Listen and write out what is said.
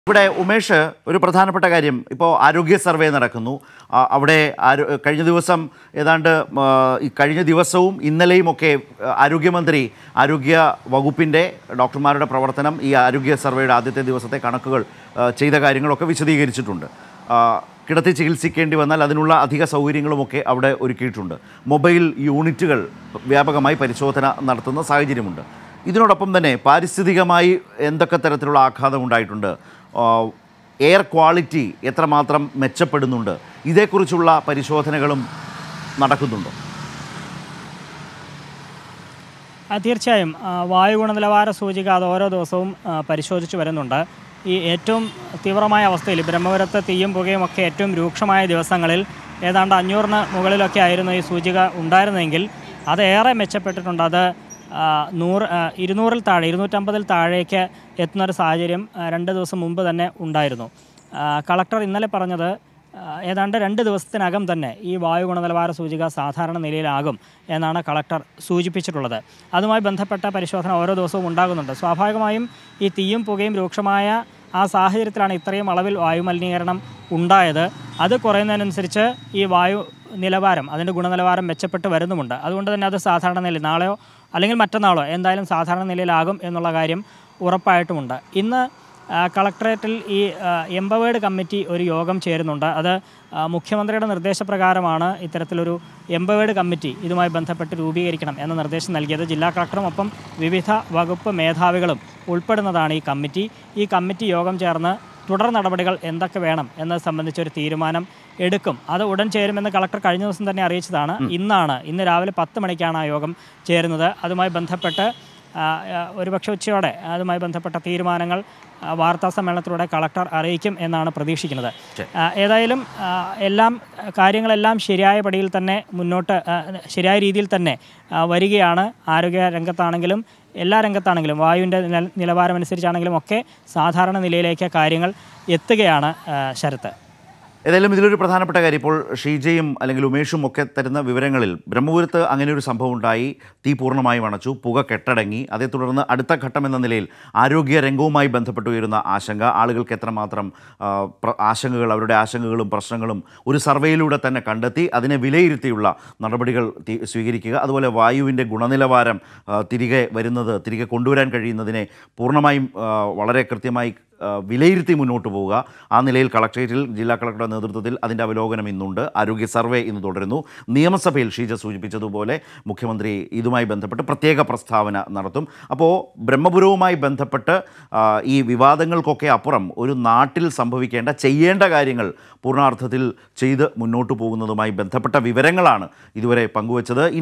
ഇവിടെ ഉമേഷ് ഒരു പ്രധാനപ്പെട്ട കാര്യം ഇപ്പോൾ ആരോഗ്യ സർവേ നടക്കുന്നു ആ, അവിടെ ആരോ കഴിഞ്ഞ ദിവസം ഏതാണ്ട് ആ, ഈ കഴിഞ്ഞ ദിവസവും ഇന്നലെയും ഒക്കെ ആ, ആരോഗ്യമന്ത്രി ആരോഗ്യ വകുപ്പിൻ്റെ ഡോക്ടർമാരുടെ പ്രവർത്തനം ഈ ആരോഗ്യ സർവേയുടെ ആദ്യത്തെ ദിവസത്തെ കണക്കുകൾ ആ, ചെയ്ത കാര്യങ്ങളൊക്കെ വിശദീകരിച്ചിട്ടുണ്ട് ആ, കിടത്തി ചികിത്സിക്കേണ്ടി വന്നാൽ അതിനുള്ള അധിക സൗകര്യങ്ങളുമൊക്കെ അവിടെ ഒരുക്കിയിട്ടുണ്ട് മൊബൈൽ യൂണിറ്റുകൾ വ്യാപകമായി പരിശോധന നടത്തുന്ന സാഹചര്യമുണ്ട് ഇതിനോടൊപ്പം തന്നെ പാരിസ്ഥിതികമായി എന്തൊക്കെ തരത്തിലുള്ള ആഘാതം ഉണ്ടായിട്ടുണ്ട് ആ, എയർ ക്വാളിറ്റി എത്രമാത്രം മെച്ചപ്പെടുന്നുണ്ട് ഇതേക്കുറിച്ചുള്ള പരിശോധനകളും നടക്കുന്നുണ്ടോ ആ, തീർച്ചയായും ആ, വായു ഗുണനിലവാര സൂചിക അത് ഓരോ ദിവസവും ആ, പരിശോധിച്ച് വരുന്നുണ്ട് ഈ ഏറ്റവും തീവ്രമായ അവസ്ഥയിൽ ബ്രഹ്മപുരത്തെ തീയും പുകയും ഒക്കെ ഏറ്റവും രൂക്ഷമായ ദിവസങ്ങളിൽ ഏതാണ്ട് അഞ്ഞൂറിന് മുകളിലൊക്കെ ആയിരുന്നു ഈ സൂചിക ഉണ്ടായിരുന്നെങ്കിൽ അത് ഏറെ മെച്ചപ്പെട്ടിട്ടുണ്ട് അത് ആ, നൂറ് ആ, ഇരുന്നൂറിൽ താഴെ ഇരുന്നൂറ്റമ്പതിൽ താഴേക്ക് എത്തുന്നൊരു സാഹചര്യം ആ, രണ്ട് ദിവസം മുമ്പ് തന്നെ ഉണ്ടായിരുന്നു ആ, കളക്ടർ ഇന്നലെ പറഞ്ഞത് ആ, ഏതാണ്ട് രണ്ട് ദിവസത്തിനകം തന്നെ ഈ വായു ഗുണനിലവാര സൂചിക സാധാരണ നിലയിലാകും എന്നാണ് കളക്ടർ സൂചിപ്പിച്ചിട്ടുള്ളത് അതുമായി ബന്ധപ്പെട്ട പരിശോധന ഓരോ ദിവസവും ഉണ്ടാകുന്നുണ്ട് സ്വാഭാവികമായും ഈ തീയും പുകയും രൂക്ഷമായ ആ സാഹചര്യത്തിലാണ് ഇത്രയും അളവിൽ വായു മലിനീകരണം ഉണ്ടായത് അത് കുറയുന്നതിനനുസരിച്ച് ഈ വായു നിലവാരം അതിൻ്റെ ഗുണനിലവാരം മെച്ചപ്പെട്ട് വരുന്നുമുണ്ട് അതുകൊണ്ട് തന്നെ അത് സാധാരണ നിലയിൽ നാളെയോ അല്ലെങ്കിൽ മറ്റന്നാളോ എന്തായാലും സാധാരണ നിലയിലാകും എന്നുള്ള കാര്യം ഉറപ്പായിട്ടുമുണ്ട് ഇന്ന് ആ, കളക്ടറേറ്റിൽ ഈ എംപവേർഡ് കമ്മിറ്റി ഒരു യോഗം ചേരുന്നുണ്ട് അത് ആ, മുഖ്യമന്ത്രിയുടെ നിർദ്ദേശപ്രകാരമാണ് ഇത്തരത്തിലൊരു എംപവേർഡ് കമ്മിറ്റി ഇതുമായി ബന്ധപ്പെട്ട് രൂപീകരിക്കണം എന്ന നിർദ്ദേശം നൽകിയത് ജില്ലാ കളക്ടറും ഒപ്പം വിവിധ വകുപ്പ് മേധാവികളും ഉൾപ്പെടുന്നതാണ് ഈ കമ്മിറ്റി ഈ കമ്മിറ്റി യോഗം ചേർന്ന് തുടർ നടപടികൾ എന്തൊക്കെ വേണം എന്നത് സംബന്ധിച്ചൊരു തീരുമാനം എടുക്കും അത് ഉടൻ ചേരുമെന്ന് കളക്ടർ കഴിഞ്ഞ ദിവസം തന്നെ അറിയിച്ചതാണ് ഇന്നാണ് ഇന്ന് രാവിലെ പത്ത് മണിക്കാണ് ആ യോഗം ചേരുന്നത് അതുമായി ബന്ധപ്പെട്ട് ആ, ആ, ഒരുപക്ഷെ ഉച്ചയോടെ അതുമായി ബന്ധപ്പെട്ട തീരുമാനങ്ങൾ ആ, വാർത്താ സമ്മേളനത്തിലൂടെ കളക്ടർ അറിയിക്കും എന്നാണ് പ്രതീക്ഷിക്കുന്നത് ആ, ഏതായാലും ആ, എല്ലാം കാര്യങ്ങളെല്ലാം ശരിയായ പടിയിൽ തന്നെ മുന്നോട്ട് ആ, ശരിയായ രീതിയിൽ തന്നെ ആ, വരികയാണ് ആരോഗ്യ രംഗത്താണെങ്കിലും എല്ലാ രംഗത്താണെങ്കിലും വായുവിൻ്റെ നില നിലവാരമനുസരിച്ചാണെങ്കിലും ഒക്കെ സാധാരണ നിലയിലേക്ക് കാര്യങ്ങൾ എത്തുകയാണ് ആ, ശരത്ത് ഏതായാലും ഇതിലൊരു പ്രധാനപ്പെട്ട കാര്യം ഇപ്പോൾ ഷീജയും അല്ലെങ്കിൽ ഉമേഷും ഒക്കെ തരുന്ന വിവരങ്ങളിൽ ബ്രഹ്മപുരത്ത് അങ്ങനെ ഒരു സംഭവം ഉണ്ടായി തീ പൂർണ്ണമായും അണച്ചു പുക കെട്ടടങ്ങി അതേ തുടർന്ന് അടുത്ത ഘട്ടം എന്ന നിലയിൽ ആരോഗ്യ രംഗവുമായി ബന്ധപ്പെട്ട് ഉയരുന്ന ആശങ്ക ആളുകൾക്ക് എത്രമാത്രം ആ, പ്ര- ആശങ്കകൾ അവരുടെ ആശങ്കകളും പ്രശ്നങ്ങളും ഒരു സർവേയിലൂടെ തന്നെ കണ്ടെത്തി അതിനെ വിലയിരുത്തിയുള്ള നടപടികൾ തി- സ്വീകരിക്കുക അതുപോലെ വായുവിൻ്റെ ഗുണനിലവാരം ആ, തിരികെ വരുന്നത് തിരികെ കൊണ്ടുവരാൻ കഴിയുന്നതിനെ പൂർണ്ണമായും ആ, വളരെ കൃത്യമായി ആ, വിലയിരുത്തി മുന്നോട്ട് പോവുക ആ നിലയിൽ കളക്ട്രേറ്റിൽ ജില്ലാ കളക്ടറുടെ നേതൃത്വത്തിൽ അതിൻ്റെ അവലോകനം ഇന്നുണ്ട് ആരോഗ്യ സർവേ ഇന്ന് തുടരുന്നു നിയമസഭയിൽ ഷീജ സൂചിപ്പിച്ചതുപോലെ മുഖ്യമന്ത്രി ഇതുമായി ബന്ധപ്പെട്ട് പ്രത്യേക പ്രസ്താവന നടത്തും അപ്പോൾ ബ്രഹ്മപുരവുമായി ബന്ധപ്പെട്ട് ആ, ഈ വിവാദങ്ങൾക്കൊക്കെ അപ്പുറം ഒരു നാട്ടിൽ സംഭവിക്കേണ്ട ചെയ്യേണ്ട കാര്യങ്ങൾ പൂർണ്ണാർത്ഥത്തിൽ ചെയ്ത് മുന്നോട്ട് പോകുന്നതുമായി ബന്ധപ്പെട്ട വിവരങ്ങളാണ് ഇതുവരെ പങ്കുവച്ചത്